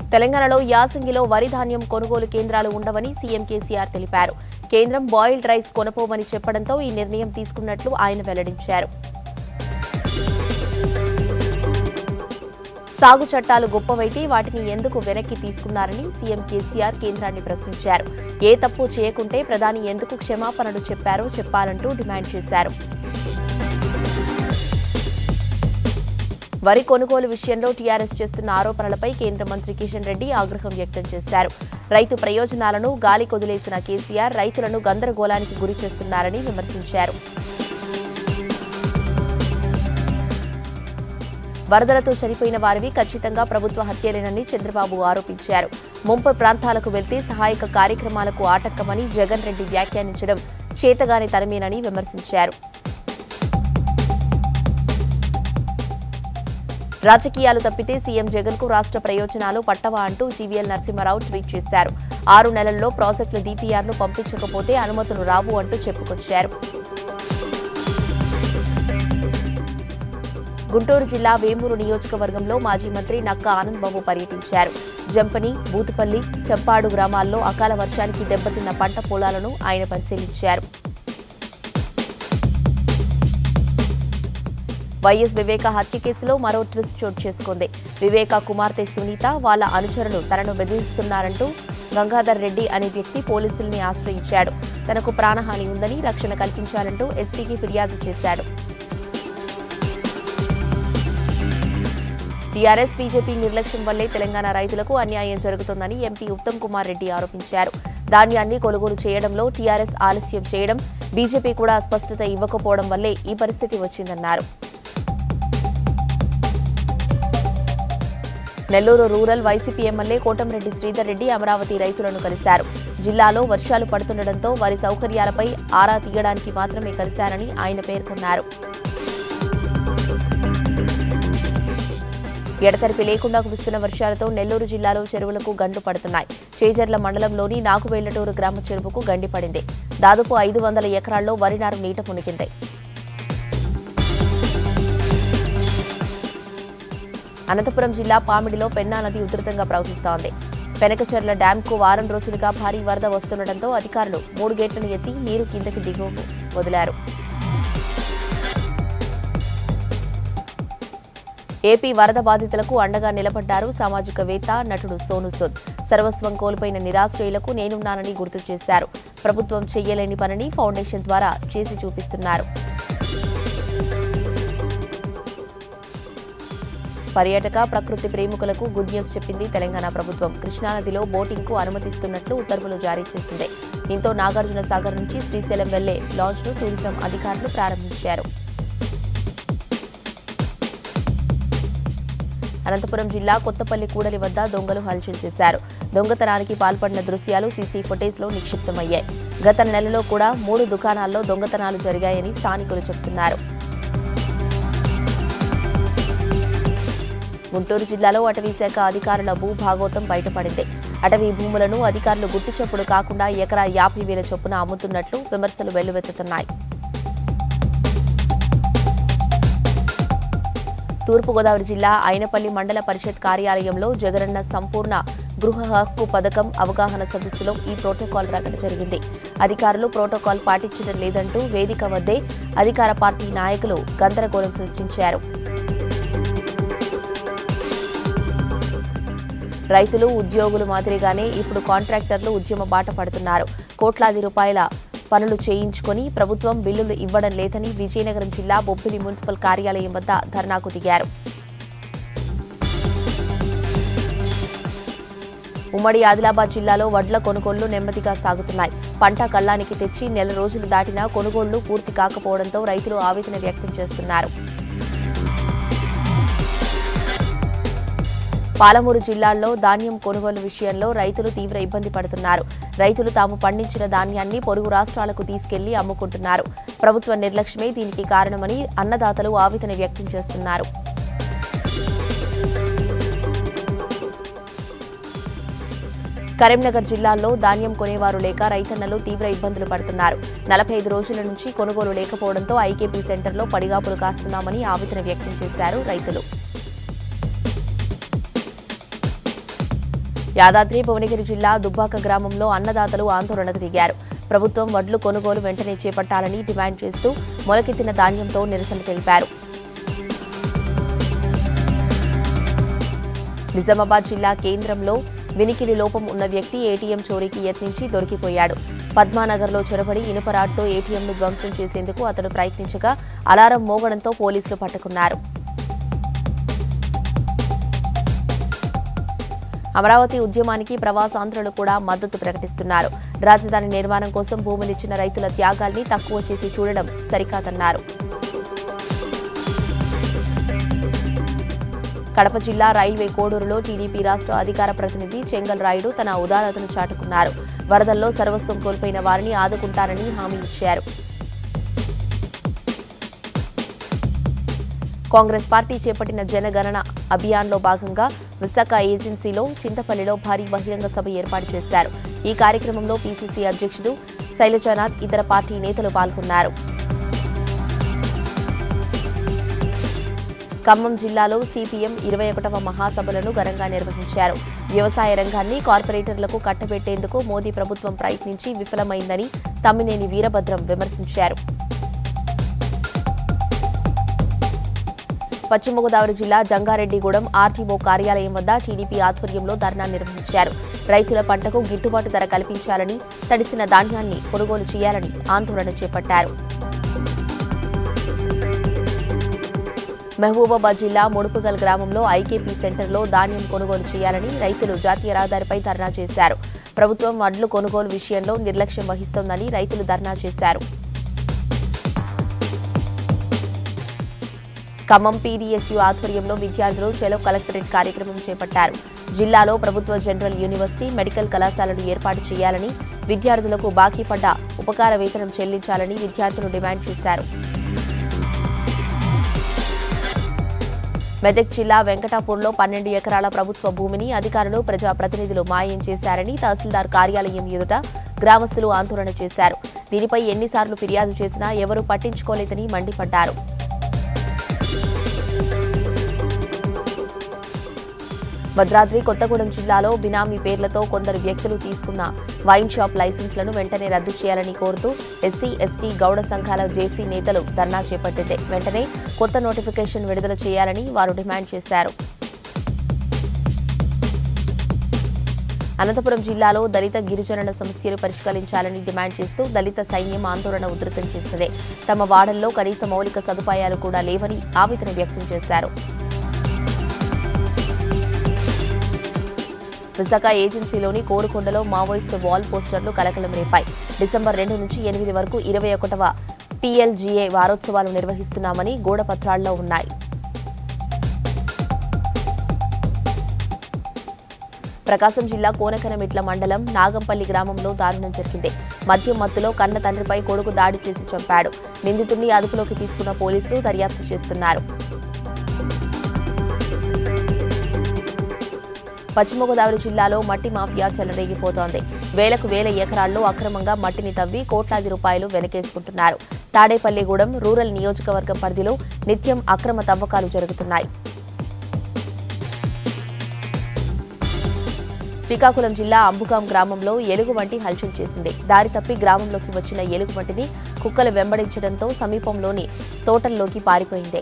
తెలంగాణలో యాసంగిలో వరి ధాన్యం కొనుగోలు కేంద్రాలు ఉండవని సీఎం కేసీఆర్ తెలిపారు కేంద్రం బాయిల్డ్ రైస్ కొనపోమని చెప్పడంతో ఈ నిర్ణయం తీసుకున్నట్లు ఆయన వెల్లడించారు సాగు చట్టాలు గొప్పవైతే వాటిని ఎందుకు వెనక్కి తీసుకున్నారని సీఎం కేసీఆర్ కేంద్రాన్ని ప్రశ్నించారు ఏ తప్పు చేయకుంటే ప్రధాని ఎందుకు క్షమాపణలు చెప్పారో చెప్పాలంటూ డిమాండ్ చేశారు వరి కొనుగోలు విషయంలో టీఆర్ఎస్ చేస్తున్న ఆరోపణలపై కేంద్ర మంత్రి కిషన్ రెడ్డి ఆగ్రహం వ్యక్తం చేశారు రైతు ప్రయోజనాలను గాలి కొదిలేసిన కేసీఆర్ రైతులను గందరగోళానికి గురి చేస్తున్నారని విమర్శించారు వరదలతో చనిపోయిన వారివి ఖచ్చితంగా ప్రభుత్వ హత్యలేనని చంద్రబాబు ఆరోపించారు ముంపు ప్రాంతాలకు వెళ్తే సహాయక కార్యక్రమాలకు ఆటంకమని జగన్ రెడ్డి వ్యాఖ్యానించడం చేతగాని తనమేనని విమర్శించారు రాజకీయాలు తప్పితే సీఎం జగన్ కు రాష్ట్ర ప్రయోజనాలు పట్టవా అంటూ జీవీఎల్ నరసింహారావు ట్వీట్ చేశారు ఆరు నెలల్లో ప్రాజెక్టుల డీపీఆర్ను పంపించకపోతే అనుమతులు రావు అంటూ చెప్పుకొచ్చారు గుంటూరు జిల్లా వేమూరు నియోజకవర్గంలో మాజీ మంత్రి నక్కా ఆనంద్ బాబు పర్యటించారు జంపని బూతుపల్లి చంపాడు గ్రామాల్లో అకాల వర్షానికి దెబ్బతిన్న పంట పొలాలను ఆయన పరిశీలించారు వైఎస్ వివేక హత్య కేసులో మరో ట్విస్ట్ చోటు చేసుకుంది వివేక కుమార్తె సునీత వాళ్ళ అనుచరులు తనను బెదిరిస్తున్నారంటూ గంగాధర్ రెడ్డి అనే వ్యక్తి పోలీసుల్ని ఆశ్రయించాడు తనకు ప్రాణహాని ఉందని రక్షణ కల్పించాలంటూ ఎస్పీకి ఫిర్యాదు చేశాడు టీఆర్ఎస్ బీజేపీ నిర్లక్ష్యం వల్లే తెలంగాణ రైతులకు అన్యాయం జరుగుతోందని ఎంపీ ఉత్తమ్ కుమార్ రెడ్డి ఆరోపించారు ధాన్యాన్ని కొనుగోలు చేయడంలో టీఆర్ఎస్ ఆలస్యం చేయడం బీజేపీ కూడా స్పష్టత ఇవ్వకపోవడం వల్లే ఈ పరిస్థితి వచ్చిందన్నారు Nellore rural YCP MLA Kotamreddy Sridhar Reddy Amaravati రైతులను కలిశారు జిల్లాలో వర్షాలు పడుతుండటంతో వారి సౌకర్యాలపై ఆరా తీయడానికి మాత్రమే కలిశారని ఆయన పేర్కొన్నారు ఎడతెరిపి లేకుండా కురుస్తున్న వర్షాలతో నెల్లూరు జిల్లాలో చెరువులకు గండ్లు పడుతున్నాయి చేజర్ల మండలంలోని నాగువేళ్లటూరు గ్రామ చెరువుకు గండి పడింది దాదాపు ఐదు వందల ఎకరాల్లో వరి నారు నీట మునిగింది అనంతపురం జిల్లా పామిడిలో పెన్నా నది ఉధృతంగా ప్రవహిస్తోంది పెనకచెర్ల డ్యాంకు వారం రోజులుగా భారీ వరద వస్తుండటంతో అధికారులు మూడు గేట్లను ఎత్తి నీరు కిందకి దిగు వదిలారు ఏపీ వరద బాధితులకు అండగా నిలబడ్డారు సామాజికవేత్త నటుడు సోను సూద్ సర్వస్వం కోల్పోయిన నిరాశ్రయులకు నేనున్నానని గుర్తు చేశారు ప్రభుత్వం చెయ్యలేని పనిని ఫౌండేషన్ ద్వారా చేసి చూపిస్తున్నారు పర్యాటక ప్రకృతి ప్రేమికులకు గుడ్ న్యూస్ చెప్పింది తెలంగాణ ప్రభుత్వం కృష్ణానదిలో బోటింగ్ కు అనుమతిస్తున్నట్లు ఉత్తర్వులు జారీ చేసింది దీంతో నాగార్జున సాగర్ నుంచి శ్రీశైలం వెళ్లే లాంచ్ ను టూరిజం అధికారులు ప్రారంభించారు అనంతపురం జిల్లా కొత్తపల్లి కూడలి వద్ద దొంగలు హల్చల్ చేశారు దొంగతనానికి పాల్పడిన దృశ్యాలు సీసీ ఫుటేజ్లో నిక్షిప్తమయ్యాయి గత నెలలో కూడా మూడు దుకాణాల్లో దొంగతనాలు జరిగాయని స్థానికులు చెబుతున్నారు గుంటూరు జిల్లాలో అటవీ శాఖ అధికారుల భూ భాగోతం బయటపడింది అటవీ భూములను అధికారులు గుట్టు చప్పుడు కాకుండా ఎకరా యాభై వేల చొప్పున అమ్ముతున్నట్లు విమర్శలు వెల్లువెత్తుతున్నాయి తూర్పుగోదావరి జిల్లా అయినపల్లి మండల పరిషత్ కార్యాలయంలో జగనన్న సంపూర్ణ గృహ హక్కు పథకం అవగాహన సదస్సులో ఈ ప్రోటోకాల్ ప్రకటన జరిగింది అధికారులు ప్రోటోకాల్ పాటించడం లేదంటూ వేదిక వద్దే అధికార పార్టీ నాయకులు గందరగోళం సృష్టించారు రైతులు ఉద్యోగులు మాదిరిగానే ఇప్పుడు కాంట్రాక్టర్లు ఉద్యమ బాట పడుతున్నారు కోట్లాది రూపాయల పనులు చేయించుకొని ప్రభుత్వం బిల్లులు ఇవ్వడం లేదని విజయనగరం జిల్లా బొబ్బిలి మున్సిపల్ కార్యాలయం వద్ద ధర్నాకు దిగారు ఉమ్మడి ఆదిలాబాద్ జిల్లాలో వడ్ల కొనుగోళ్లు నెమ్మదిగా సాగుతున్నాయి పంట కళ్ళానికి తెచ్చి నెల రోజులు దాటినా కొనుగోళ్లు పూర్తి కాకపోవడంతో రైతులు ఆవేదన వ్యక్తం చేస్తున్నారు పాలమూరు జిల్లాల్లో ధాన్యం కొనుగోలు విషయంలో రైతులు తీవ్ర ఇబ్బంది పడుతున్నారు రైతులు తాము పండించిన ధాన్యాన్ని పొరుగు రాష్ట్రాలకు తీసుకెళ్లి అమ్ముకుంటున్నారు ప్రభుత్వ నిర్లక్ష్యమే దీనికి కారణమని అన్నదాతలు ఆవేదన వ్యక్తం చేస్తున్నారు కరీంనగర్ జిల్లాలో ధాన్యం కొనేవారు లేక రైతన్నలు తీవ్ర ఇబ్బందులు పడుతున్నారు నలభై ఐదు రోజుల నుంచి కొనుగోలు లేకపోవడంతో ఐకేపీ సెంటర్లో పడిగాపులు కాస్తున్నామని ఆవేదన వ్యక్తం చేశారు రైతులు యాదాద్రి భువనగిరి జిల్లా దుబ్బాక గ్రామంలో అన్నదాతలు ఆందోళనకు దిగారు ప్రభుత్వం వడ్లు కొనుగోలు వెంటనే చేపట్టాలని డిమాండ్ చేస్తూ మొలకెత్తిన ధాన్యంతో నిరసన తెలిపారు నిజామాబాద్ జిల్లా కేంద్రంలో వినికిడి లోపం ఉన్న వ్యక్తి ఏటీఎం చోరీకి యత్నించి దొరికిపోయాడు పద్మానగర్లో చొరబడి ఇనుపరాడ్తో ఏటీఎంను ధ్వంసం చేసేందుకు అతడు ప్రయత్నించగా అలారం మోగడంతో పోలీసులు పట్టుకున్నారు అమరావతి ఉద్యమానికి ప్రవాసాంధ్రులు కూడా మద్దతు ప్రకటిస్తున్నారు రాజధాని నిర్మాణం కోసం భూములిచ్చిన రైతుల త్యాగాల్ని తక్కువ చేసి చూడడం సరికాదన్నారు కడప జిల్లా రైల్వే కోడూరులో టీడీపీ రాష్ట్ర అధికార ప్రతినిధి చెంగల్ రాయుడు తన ఉదారతను చాటుకున్నారు వరదల్లో సర్వస్వం కోల్పోయిన వారిని ఆదుకుంటారని హామీ ఇచ్చారు కాంగ్రెస్ పార్టీ చేపట్టిన జనగణన అభియాన్లో భాగంగా విశాఖ ఏజెన్సీలో చింతపల్లిలో భారీ బహిరంగ సభ ఏర్పాటు చేశారు ఈ కార్యక్రమంలో పీసీసీ అధ్యక్షుడు శైలజానాథ్ ఇతర పార్టీ నేతలు పాల్గొన్నారు ఖమ్మం జిల్లాలో సిపిఎం ఇరవై ఒకటవ మహాసభలను ఘనంగా నిర్వహించారు వ్యవసాయ రంగాన్ని కార్పొరేటర్లకు కట్టబెట్టేందుకు మోదీ ప్రభుత్వం ప్రయత్నించి విఫలమైందని తమ్మినేని వీరభద్రం విమర్శించారు పశ్చిమ గోదావరి జిల్లా జంగారెడ్డిగూడెం ఆర్టీఓ కార్యాలయం వద్ద టీడీపీ ఆధ్వర్యంలో ధర్నా నిర్వహించారు రైతుల పంటకు గిట్టుబాటు ధర కల్పించాలని తడిసిన ధాన్యాన్ని కొనుగోలు చేయాలని ఆందోళన చేపట్టారు మహబూబాబాద్ జిల్లా ముడుపుగల్ గ్రామంలో ఐకేపీ సెంటర్లో ధాన్యం కొనుగోలు చేయాలని రైతులు జాతీయ రహదారిపై ధర్నా చేశారు ప్రభుత్వం వడ్లు కొనుగోలు విషయంలో నిర్లక్ష్యం వహిస్తోందని రైతులు ధర్నా చేశారు ఖమ్మం పీడీఎస్యు ఆధ్వర్యంలో విద్యార్థులు చెలో కలెక్టరేట్ కార్యక్రమం చేపట్టారు జిల్లాలో ప్రభుత్వ జనరల్ యూనివర్సిటీ మెడికల్ కళాశాలను ఏర్పాటు చేయాలని విద్యార్థులకు బాకీ పడ్డ ఉపకార వేతనం చెల్లించాలని విద్యార్థులు డిమాండ్ చేశారు మెదక్ జిల్లా వెంకటాపూర్లో పన్నెండు ఎకరాల ప్రభుత్వ భూమిని అధికారులు ప్రజాప్రతినిధులు మాయం చేశారని తహసీల్దార్ కార్యాలయం ఎదుట గ్రామస్తులు ఆందోళన చేశారు దీనిపై ఎన్నిసార్లు ఫిర్యాదు చేసినా ఎవరూ పట్టించుకోలేదని మండిపడ్డారు భద్రాద్రి కొత్తగూడెం జిల్లాలో బినామీ పేర్లతో కొందరు వ్యక్తులు తీసుకున్న వైన్ షాప్ లైసెన్స్లను వెంటనే రద్దు చేయాలని కోరుతూ ఎస్సీ ఎస్టీ గౌడ సంఘాల జేసీ నేతలు ధర్నా చేపట్టింది వెంటనే కొత్త నోటిఫికేషన్ విడుదల చేయాలని వారు డిమాండ్ చేశారు అనంతపురం జిల్లాలో దళిత గిరిజనుల సమస్యలు పరిష్కరించాలని డిమాండ్ చేస్తూ దళిత సైన్యం ఆందోళన ఉధృతం చేసింది తమ వాడల్లో కనీస మౌలిక సదుపాయాలు కూడా లేవని ఆవేదన వ్యక్తం చేశారు విశాఖ ఏజెన్సీలోని కోరుకొండలో మావోయిస్టు వాల్ పోస్టర్లు కలకలం రేపాయి డిసెంబర్ రెండు నుంచి ఎనిమిది వరకు ఇరవై ఒకటవ పీఎల్జీఏ వారోత్సవాలు నిర్వహిస్తున్నామని గోడ పత్రాల్లో ఉన్నాయి ప్రకాశం జిల్లా కోనకనమిట్ల మండలం నాగంపల్లి గ్రామంలో దారుణం జరిగింది మద్యం మత్తులో కన్న తండ్రిపై కొడుకు దాడి చేసి చంపాడు నిందితుడిని అదుపులోకి తీసుకున్న పోలీసులు దర్యాప్తు చేస్తున్నారు పశ్చిమ గోదావరి జిల్లాలో మట్టి మాఫియా చెలరేగిపోతోంది వేలకు వేల ఎకరాల్లో అక్రమంగా మట్టిని తవ్వి కోట్లాది రూపాయలు వెనకేసుకుంటున్నారు తాడేపల్లిగూడెం రూరల్ నియోజకవర్గం పరిధిలో నిత్యం అక్రమ తవ్వకాలు జరుగుతున్నాయి శ్రీకాకుళం జిల్లా అంబుగాం గ్రామంలో ఎలుగు వంటి హల్చల్ చేసింది దారి తప్పి గ్రామంలోకి వచ్చిన ఎలుగు వంటిని కుక్కలు వెంబడించడంతో సమీపంలోని తోటల్లోకి పారిపోయింది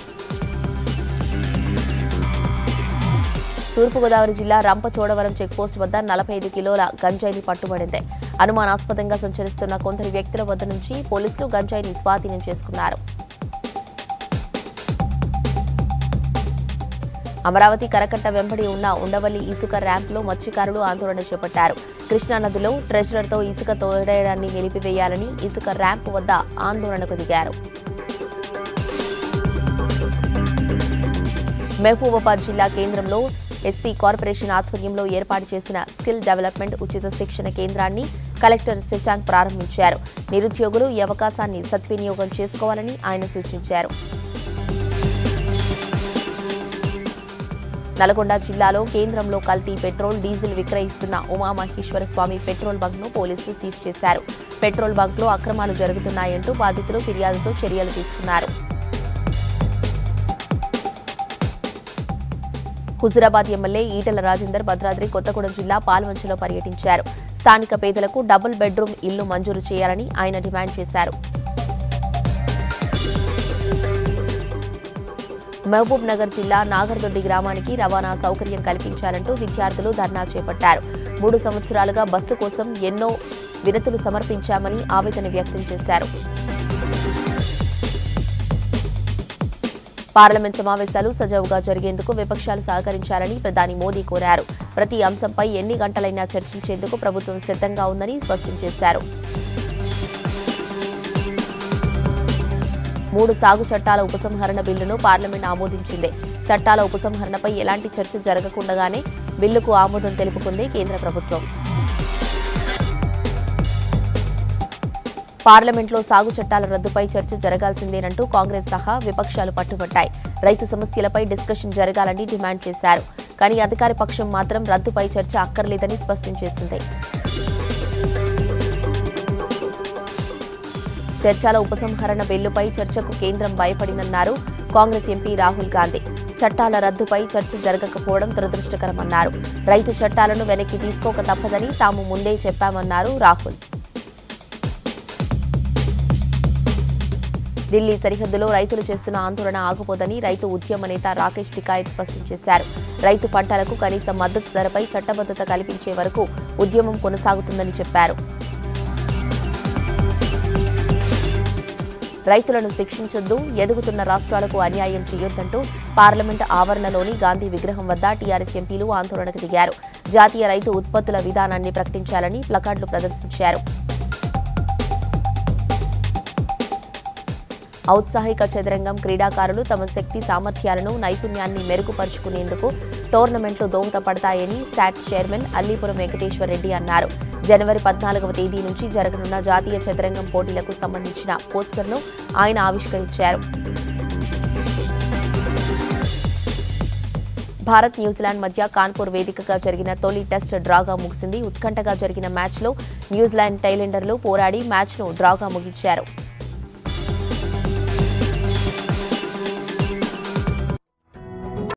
తూర్పుగోదావరి జిల్లా రంపచోడవరం చెక్పోస్ట్ వద్ద నలభై ఐదు కిలోల గంజాయిని పట్టుబడింది అనుమానాస్పదంగా సంచరిస్తున్న కొందరు వ్యక్తుల వద్ద నుంచి పోలీసులు గంజాయిని స్వాధీనం చేసుకున్నారు అమరావతి కరకట్ట వెంబడి ఉన్న ఉండవల్లి ఇసుక ర్యాంప్లో మత్స్యకారులు ఆందోళన చేపట్టారు కృష్ణానదిలో ట్రెజరర్తో ఇసుక తోడేయడాన్ని నిలిపివేయాలని ఇసుక ర్యాంప్ వద్ద ఆందోళనకు దిగారు మహబూబాబాద్ జిల్లా కేంద్రంలో ఎస్సీ కార్పొరేషన్ ఆధ్వర్యంలో ఏర్పాటు చేసిన స్కిల్ డెవలప్మెంట్ ఉచిత శిక్షణ కేంద్రాన్ని కలెక్టర్ శశాంక్ ప్రారంభించారు నిరుద్యోగులు ఈ అవకాశాన్ని సద్వినియోగం చేసుకోవాలని ఆయన సూచించారు నల్గొండ జిల్లాలో కేంద్రంలో కల్తీ పెట్రోల్ డీజిల్ విక్రయిస్తున్న ఉమామహేశ్వర స్వామి పెట్రోల్ బంక్ను పోలీసులు సీజ్ చేశారు పెట్రోల్ బంక్లో అక్రమాలు జరుగుతున్నాయంటూ బాధితులు ఫిర్యాదుతో చర్యలు తీసుకున్నారు హుజురాబాద్ ఎమ్మెల్యే ఈటల రాజేందర్ భద్రాద్రి కొత్తగూడెం జిల్లా పాల్వంచలో పర్యటించారు స్థానిక పేదలకు డబుల్ బెడ్రూమ్ ఇల్లు మంజూరు చేయాలని ఆయన డిమాండ్ చేశారు మహబూబ్ నగర్ జిల్లా నాగర్దొడ్డి గ్రామానికి రవాణా సౌకర్యం కల్పించాలంటూ విద్యార్థులు ధర్నా చేపట్టారు మూడు సంవత్సరాలుగా బస్సు కోసం ఎన్నో వినతులు సమర్పించామని ఆవేదన వ్యక్తం చేశారు పార్లమెంట్ సమావేశాలు సజావుగా జరిగేందుకు విపక్షాలు సహకరించాలని ప్రధాని మోదీ కోరారు ప్రతి అంశంపై ఎన్ని గంటలైనా చర్చించేందుకు ప్రభుత్వం సిద్ధంగా ఉందని స్పష్టం చేశారు మూడు సాగు చట్టాల ఉపసంహరణ బిల్లును పార్లమెంట్ ఆమోదించింది చట్టాల ఉపసంహరణపై ఎలాంటి చర్చ జరగకుండగానే బిల్లుకు ఆమోదం తెలుపుకుంది కేంద్ర ప్రభుత్వం పార్లమెంట్లో సాగు చట్టాల రద్దుపై చర్చ జరగాల్సిందేనంటూ కాంగ్రెస్ సహా విపక్షాలు పట్టుబట్టాయి రైతు సమస్యలపై డిస్కషన్ జరగాలని డిమాండ్ చేశారు కానీ అధికార పక్షం మాత్రం రద్దుపై చర్చ అక్కర్లేదని స్పష్టం చేసింది చర్చల ఉపసంహరణ బిల్లుపై చర్చకు కేంద్రం భయపడిందన్నారు కాంగ్రెస్ ఎంపీ రాహుల్ గాంధీ చట్టాల రద్దుపై చర్చ జరగకపోవడం దురదృష్టకరమన్నారు రైతు చట్టాలను వెనక్కి తీసుకోక తప్పదని తాము ముందే చెప్పామన్నారు రాహుల్ ఢిల్లీ సరిహద్దులో రైతులు చేస్తున్న ఆందోళన ఆగపోదని రైతు ఉద్యమ నేత రాకేష్ టికాయత్ స్పష్టం చేశారు రైతు పంటలకు కనీస మద్దతు ధరపై చట్టబద్ధత కల్పించే వరకు ఉద్యమం కొనసాగుతుందని చెప్పారు రైతులను శిక్షించొద్దు ఎదుగుతున్న రాష్ట్రాలకు అన్యాయం చేయొద్దంటూ పార్లమెంట్ ఆవరణలోని గాంధీ విగ్రహం వద్ద టీఆర్ఎస్ ఎంపీలు ఆందోళనకు దిగారు జాతీయ రైతు ఉత్పత్తుల విధానాన్ని ప్రకటించాలని ప్లకార్డులు ప్రదర్శించారు ఔత్సాహిక చదరంగం క్రీడాకారులు తమ శక్తి సామర్థ్యాలను నైపుణ్యాన్ని మెరుగుపరుచుకునేందుకు టోర్నమెంట్లు దోహదపడతాయని శాట్స్ చైర్మన్ అల్లీపురం వెంకటేశ్వర రెడ్డి అన్నారు జనవరి పద్నాలుగవ తేదీ నుంచి జరగనున్న జాతీయ చదరంగం పోటీలకు సంబంధించిన పోస్టర్ను ఆయన ఆవిష్కరించారు భారత్ న్యూజిలాండ్ మధ్య కాన్పూర్ వేదికగా జరిగిన తొలి టెస్ట్ డ్రాగా ముగిసింది ఉత్కంఠగా జరిగిన మ్యాచ్లో న్యూజిలాండ్ టైలెండర్లు పోరాడి మ్యాచ్ను డ్రాగా ముగించారు